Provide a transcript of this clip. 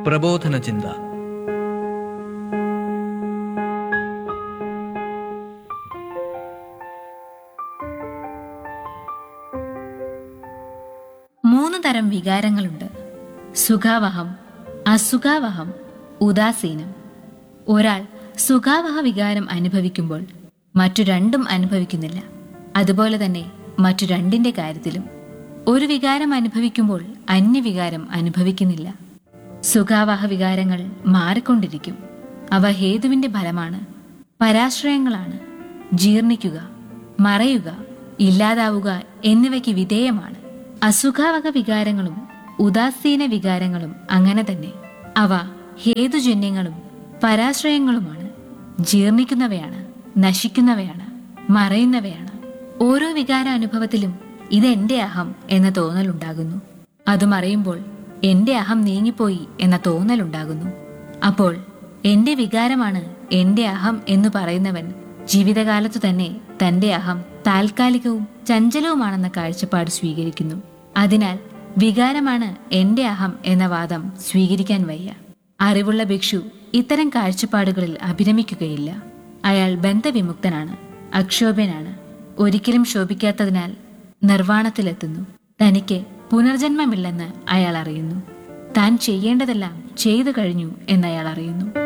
പ്രബോധന ചിന്ത മൂന്ന് തരം വികാരങ്ങളുണ്ട് സുഖാവഹം അസുഖാവഹം ഉദാസീനം ഒരാൾ സുഖാവഹ വികാരം അനുഭവിക്കുമ്പോൾ മറ്റു രണ്ടും അനുഭവിക്കുന്നില്ല അതുപോലെ തന്നെ മറ്റു രണ്ടിന്റെ കാര്യത്തിലും ഒരു വികാരം അനുഭവിക്കുമ്പോൾ അന്യവികാരം അനുഭവിക്കുന്നില്ല സുഖാവഹ വികാരങ്ങൾ മാറിക്കൊണ്ടിരിക്കും അവ ഹേതുവിന്റെ ഫലമാണ് പരാശ്രയങ്ങളാണ് ജീർണിക്കുക മറയുക ഇല്ലാതാവുക എന്നിവയ്ക്ക് വിധേയമാണ് അസുഖാവക വികാരങ്ങളും ഉദാസീന വികാരങ്ങളും അങ്ങനെ തന്നെ അവ ഹേതുജന്യങ്ങളും പരാശ്രയങ്ങളുമാണ് ജീർണിക്കുന്നവയാണ് നശിക്കുന്നവയാണ് മറയുന്നവയാണ് ഓരോ വികാര അനുഭവത്തിലും ഇത് എന്റെ അഹം എന്ന തോന്നലുണ്ടാകുന്നു അത് മറയുമ്പോൾ എന്റെ അഹം നീങ്ങിപ്പോയി എന്ന തോന്നലുണ്ടാകുന്നു അപ്പോൾ എന്റെ വികാരമാണ് എന്റെ അഹം എന്ന് പറയുന്നവൻ ജീവിതകാലത്തു തന്നെ തന്റെ അഹം താൽക്കാലികവും ചഞ്ചലവുമാണെന്ന കാഴ്ചപ്പാട് സ്വീകരിക്കുന്നു അതിനാൽ വികാരമാണ് എന്റെ അഹം എന്ന വാദം സ്വീകരിക്കാൻ വയ്യ അറിവുള്ള ഭിക്ഷു ഇത്തരം കാഴ്ചപ്പാടുകളിൽ അഭിരമിക്കുകയില്ല അയാൾ ബന്ധവിമുക്തനാണ് അക്ഷോഭ്യനാണ് ഒരിക്കലും ശോഭിക്കാത്തതിനാൽ നിർവ്വാണത്തിലെത്തുന്നു തനിക്ക് പുനർജന്മമില്ലെന്ന് അയാൾ അറിയുന്നു താൻ ചെയ്യേണ്ടതെല്ലാം ചെയ്തു കഴിഞ്ഞു എന്നയാൾ അറിയുന്നു